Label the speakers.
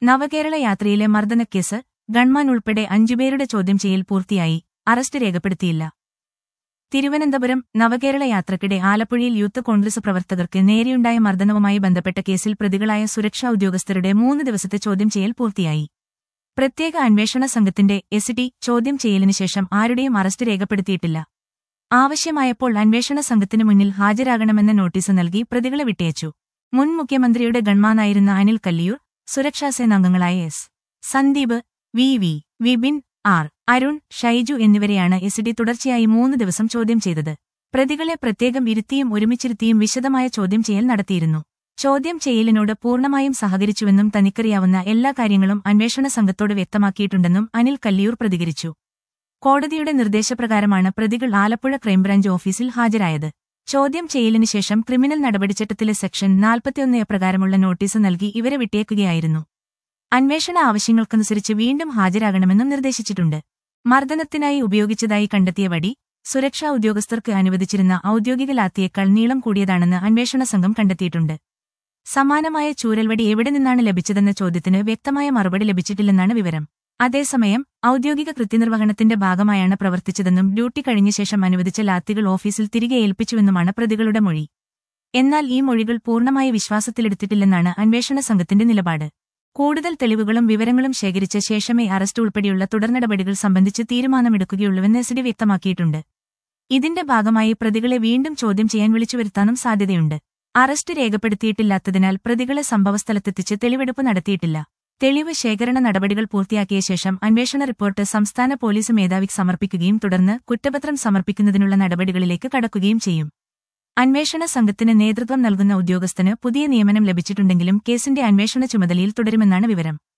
Speaker 1: നവകേരള യാത്രയിലെ മർദ്ദനക്കേസ് ഗൺമാൻ ഉൾപ്പെടെ അഞ്ചുപേരുടെ ചോദ്യം ചെയ്യൽ പൂർത്തിയായി അറസ്റ്റ് രേഖപ്പെടുത്തിയില്ല തിരുവനന്തപുരം നവകേരള യാത്രക്കിടെ ആലപ്പുഴയിൽ യൂത്ത് കോൺഗ്രസ് പ്രവർത്തകർക്ക് നേരെയുണ്ടായ മർദ്ദനവുമായി ബന്ധപ്പെട്ട കേസിൽ പ്രതികളായ സുരക്ഷാ ഉദ്യോഗസ്ഥരുടെ മൂന്ന് ദിവസത്തെ ചോദ്യം ചെയ്യൽ പൂർത്തിയായി പ്രത്യേക അന്വേഷണ സംഘത്തിന്റെ എസ് ടി ചോദ്യം ചെയ്യലിന് ശേഷം ആരുടെയും അറസ്റ്റ് രേഖപ്പെടുത്തിയിട്ടില്ല ആവശ്യമായപ്പോൾ അന്വേഷണ സംഘത്തിനു മുന്നിൽ ഹാജരാകണമെന്ന നോട്ടീസ് നൽകി പ്രതികളെ വിട്ടയച്ചു മുൻ മുഖ്യമന്ത്രിയുടെ ഗൺമാനായിരുന്ന അനിൽ കല്ലിയൂർ സുരക്ഷാസേന അംഗങ്ങളായ S Sandeep V V Vipin R Arun Shaiju എന്നിവരെയാണ് എസ് ഡി തുടർച്ചയായി മൂന്ന് ദിവസം ചോദ്യം ചെയ്തത് പ്രതികളെ പ്രത്യേകം ഇരുത്തിയും ഒരുമിച്ചിരുത്തിയും വിശദമായ ചോദ്യം ചെയ്യൽ നടത്തിയിരുന്നു ചോദ്യം ചെയ്യലിനോട് പൂർണ്ണമായും സഹകരിച്ചുവെന്നും തനിക്കറിയാവുന്ന എല്ലാ കാര്യങ്ങളും അന്വേഷണ സംഘത്തോട് വ്യക്തമാക്കിയിട്ടുണ്ടെന്നും അനിൽ കല്ലിയൂർ പ്രതികരിച്ചു കോടതിയുടെ നിർദ്ദേശപ്രകാരമാണ് പ്രതികൾ ആലപ്പുഴ ക്രൈംബ്രാഞ്ച് ഓഫീസിൽ ഹാജരായത് ചോദ്യം ചെയ്യലിന് ശേഷം ക്രിമിനൽ നടപടിച്ചട്ടത്തിലെ സെക്ഷൻ നാൽപ്പത്തിയൊന്ന് പ്രകാരമുള്ള നോട്ടീസ് നൽകി ഇവരെ വിട്ടേക്കുകയായിരുന്നു അന്വേഷണ ആവശ്യങ്ങൾക്കനുസരിച്ച് വീണ്ടും ഹാജരാകണമെന്നും നിർദ്ദേശിച്ചിട്ടുണ്ട് മർദ്ദനത്തിനായി ഉപയോഗിച്ചതായി കണ്ടെത്തിയ വടി സുരക്ഷാ ഉദ്യോഗസ്ഥർക്ക് അനുവദിച്ചിരുന്ന ഔദ്യോഗിക ലാത്തിയേക്കാൾ നീളം കൂടിയതാണെന്ന് അന്വേഷണ സംഘം കണ്ടെത്തിയിട്ടുണ്ട് സമാനമായ ചൂരൽവടി എവിടെ നിന്നാണ് ലഭിച്ചതെന്ന ചോദ്യത്തിന് വ്യക്തമായ മറുപടി ലഭിച്ചിട്ടില്ലെന്നാണ് വിവരം അതേസമയം ഔദ്യോഗിക കൃത്യനിർവഹണത്തിന്റെ ഭാഗമായാണ് പ്രവർത്തിച്ചതെന്നും ഡ്യൂട്ടി കഴിഞ്ഞ ശേഷം അനുവദിച്ച ലാത്തികൾ ഓഫീസിൽ തിരികെ ഏൽപ്പിച്ചുവെന്നുമാണ് പ്രതികളുടെ മൊഴി എന്നാൽ ഈ മൊഴികൾ പൂർണ്ണമായി വിശ്വാസത്തിലെടുത്തിട്ടില്ലെന്നാണ് അന്വേഷണ സംഘത്തിന്റെ നിലപാട് കൂടുതൽ തെളിവുകളും വിവരങ്ങളും ശേഖരിച്ച ശേഷമേ അറസ്റ്റ് ഉൾപ്പെടെയുള്ള തുടർനടപടികൾ സംബന്ധിച്ച് തീരുമാനമെടുക്കുകയുള്ളൂവെന്ന് എസ് ഡി വ്യക്തമാക്കിയിട്ടുണ്ട് ഇതിന്റെ ഭാഗമായി പ്രതികളെ വീണ്ടും ചോദ്യം ചെയ്യാൻ വിളിച്ചുവരുത്താനും സാധ്യതയുണ്ട് അറസ്റ്റ് രേഖപ്പെടുത്തിയിട്ടില്ലാത്തതിനാൽ പ്രതികളെ സംഭവസ്ഥലത്തെത്തിച്ച് തെളിവെടുപ്പ് നടത്തിയിട്ടില്ല തെളിവ് ശേഖരണ നടപടികൾ പൂർത്തിയാക്കിയ ശേഷം അന്വേഷണ റിപ്പോർട്ട് സംസ്ഥാന പോലീസ് മേധാവിക്ക് സമർപ്പിക്കുകയും തുടർന്ന് കുറ്റപത്രം സമർപ്പിക്കുന്നതിനുള്ള നടപടികളിലേക്ക് കടക്കുകയും ചെയ്യും അന്വേഷണ സംഘത്തിന് നേതൃത്വം നൽകുന്ന ഉദ്യോഗസ്ഥന് പുതിയ നിയമനം ലഭിച്ചിട്ടുണ്ടെങ്കിലും കേസിന്റെ അന്വേഷണ ചുമതലയിൽ തുടരുമെന്നാണ് വിവരം